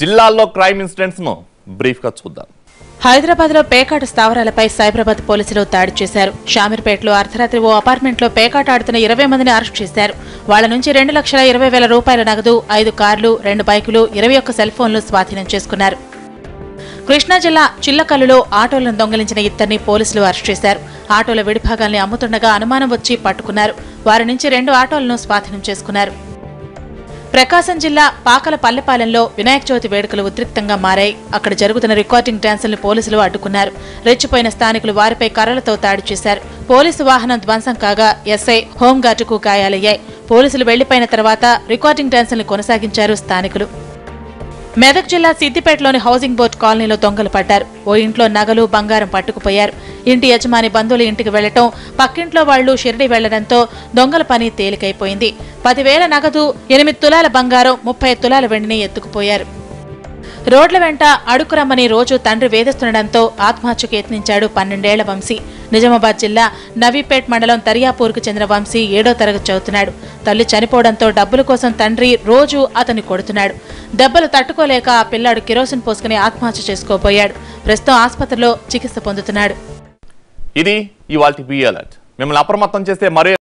జిల్లాల్లో crime incidents ను brief గా చూద్దాం హైదరాబాద్ లో పేకాట స్థావరాలపై సైబరాబాద్ పోలీసులు దాడి చేశారు షామీర్పేటలో అర్ధరాత్రి ఓ అపార్ట్మెంట్ లో పేకాట ఆడుతున్న ఇరవై మందిని అరెస్ట్ చేశారు వాళ్ల నుంచి రెండు లక్షల ఇరవై వేల రూపాయల నగదు ఐదు కార్లు రెండు బైకులు ఇరవై ఒక్క సెల్ ఫోన్లు స్వాధీనం చేసుకున్నారు కృష్ణా జిల్లా చిల్లకల్లులో ఆటోలను దొంగిలించిన ఇద్దరిని పోలీసులు అరెస్ట్ చేశారు ఆటోల విడిభాగాల్ని అమ్ముతుండగా అనుమానం వచ్చి పట్టుకున్నారు వారి నుంచి రెండు ఆటోలను స్వాధీనం చేసుకున్నారు ప్రకాశం జిల్లా పాకల పల్లెపాలెంలో వినాయక చవితి వేడుకలు ఉద్రిక్తంగా మారాయి అక్కడ జరుగుతున్న రికార్డింగ్ డాన్సులను పోలీసులు అడ్డుకున్నారు రెచ్చిపోయిన స్థానికులు వారిపై కర్రలతో దాడి చేశారు పోలీసు వాహనం ధ్వంసం కాగా ఎస్ఐ హోంగార్డుకు గాయాలయ్యాయి పోలీసులు వెళ్లిపోయిన తర్వాత రికార్డింగ్ డాన్సులను కొనసాగించారు స్థానికులు మెదక్ జిల్లా సిద్దిపేటలోని హౌసింగ్ బోర్డు కాలనీలో దొంగలు పడ్డారు ఓ ఇంట్లో నగలు బంగారం పట్టుకుపోయారు ఇంటి యజమాని బంధువుల ఇంటికి వెళ్లటం పక్కింట్లో వాళ్లు షిరిడి వెళ్లడంతో దొంగల పని తేలికైపోయింది పదివేల నగదు ఎనిమిది తులాల బంగారం ముప్పై తులాల వెండిని ఎత్తుకుపోయారు రోడ్ల వెంట అడుకురమ్మని రోజు తండ్రి వేధిస్తుండటంతో ఆత్మహత్యకు యత్నించాడు పన్నెండేళ్ల వంశీ నిజామాబాద్ జిల్లా నవీపేట్ మండలం దర్యాపూర్కు చెందిన వంశీ ఏడో తరగతి చదువుతున్నాడు తల్లి చనిపోవడంతో డబ్బుల కోసం తండ్రి రోజు అతన్ని కొడుతున్నాడు దెబ్బలు తట్టుకోలేక ఆ పిల్లాడు కిరోసిన్ పోసుకుని ఆత్మహత్య చేసుకోబోయాడు ప్రస్తుతం ఆసుపత్రిలో చికిత్స పొందుతున్నాడు ఇది ఇవాల్టి బి అలర్ట్ మిమ్మల్ని అప్రమత్తం చేసే మరో